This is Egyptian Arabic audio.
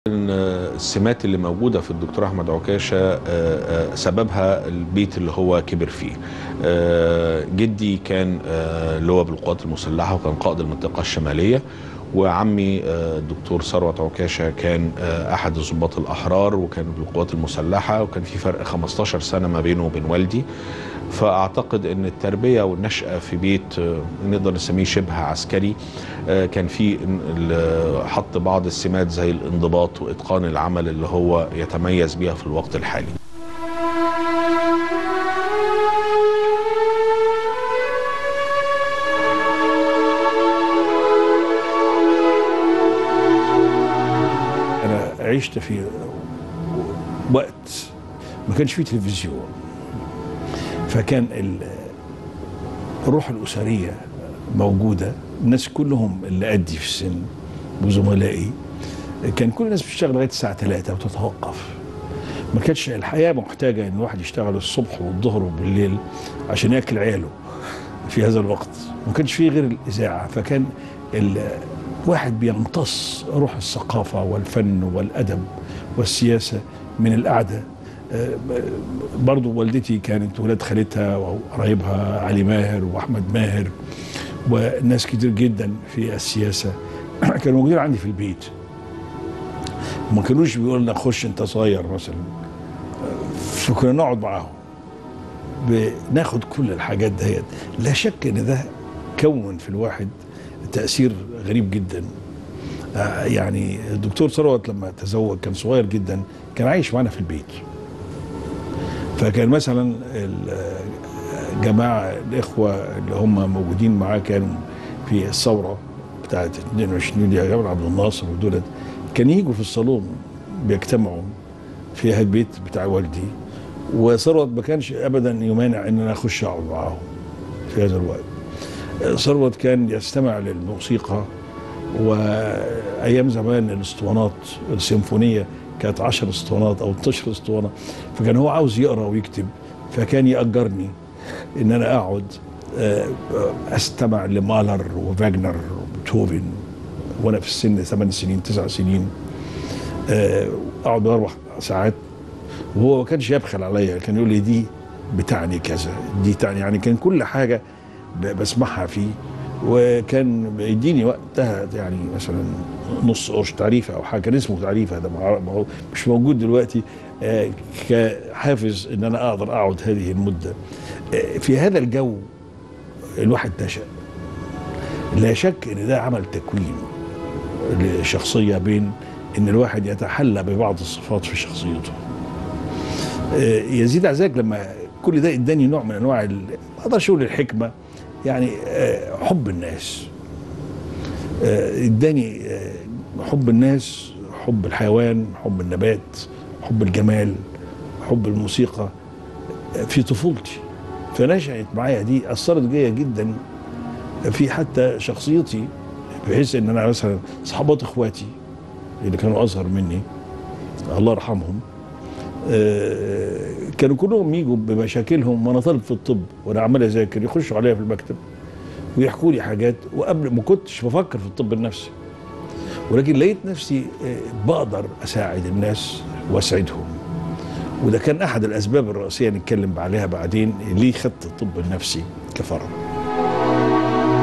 السمات اللي موجودة في الدكتور أحمد عكاشة سببها البيت اللي هو كبر فيه جدي كان لواء بالقوات المسلحة وكان قائد المنطقة الشمالية وعمي الدكتور ثروت عكاشة كان أحد الضباط الأحرار وكان بالقوات المسلحة وكان في فرق 15 سنة ما بينه وبين والدي فأعتقد أن التربية والنشأة في بيت نقدر نسميه شبه عسكري كان في حط بعض السمات زي الانضباط وإتقان العمل اللي هو يتميز بها في الوقت الحالي أنا عشت في وقت ما كانش فيه تلفزيون فكان الروح الأسرية موجودة الناس كلهم اللي قدي في السن وزملائي كان كل الناس بتشتغل لغاية الساعة 3 وتتوقف ما كانتش الحياة محتاجة إن الواحد يشتغل الصبح والظهر وبالليل عشان ياكل عياله في هذا الوقت ما كانش فيه غير الإذاعة فكان الواحد بيمتص روح الثقافة والفن والأدب والسياسة من القعدة برضو والدتي كانت ولاد خالتها وقرايبها علي ماهر واحمد ماهر وناس كتير جدا في السياسه كانوا موجودين عندي في البيت ما كانوش بيقولوا لنا خش انت صغير مثلا فكنا نقعد معاهم بناخد كل الحاجات ديت لا شك ان ده كون في الواحد تاثير غريب جدا يعني الدكتور ثروت لما تزوج كان صغير جدا كان عايش معنا في البيت فكان مثلا الجماعه الاخوه اللي هم موجودين معاه كانوا في الثوره بتاعت 22 يوليو جمال عبد الناصر ودولت كان يجوا في الصالون بيجتمعوا في البيت بتاع والدي وثروت ما كانش ابدا يمانع ان انا اخش اقعد معاهم في هذا الوقت ثروت كان يستمع للموسيقى وايام زمان الاسطوانات السيمفونيه كانت 10 اسطوانات او 12 اسطوانه فكان هو عاوز يقرا ويكتب فكان ياجرني ان انا اقعد استمع لمالر وفاجنر وبيتهوفن وانا في السن 8 سنين 9 سنين اقعد اربع ساعات وهو ما كانش يبخل عليا كان يقول لي دي بتعني كذا دي تعني يعني كان كل حاجه بسمعها فيه وكان بيديني وقتها يعني مثلا نص قرش تعريفه او حاجه كان اسمه تعريفه ده مش موجود دلوقتي كحافز ان انا اقدر اقعد هذه المده في هذا الجو الواحد نشا لا شك ان ده عمل تكوين لشخصيه بين ان الواحد يتحلى ببعض الصفات في شخصيته يزيد عزاك لما كل ده اداني نوع من انواع ما اقدرش اقول الحكمه يعني حب الناس اداني حب الناس حب الحيوان حب النبات حب الجمال حب الموسيقى في طفولتي فنشأت معايا دي أثرت بيا جدا في حتى شخصيتي بحيث ان انا مثلا صحابات اخواتي اللي كانوا اصغر مني الله يرحمهم كانوا كلهم يجوا بمشاكلهم وانا طالب في الطب وانا عمال اذاكر يخشوا عليا في المكتب ويحكوا لي حاجات وقبل ما كنتش بفكر في الطب النفسي ولكن لقيت نفسي بقدر اساعد الناس واسعدهم وده كان احد الاسباب الرئيسيه نتكلم عليها بعدين ليه خدت الطب النفسي كفرع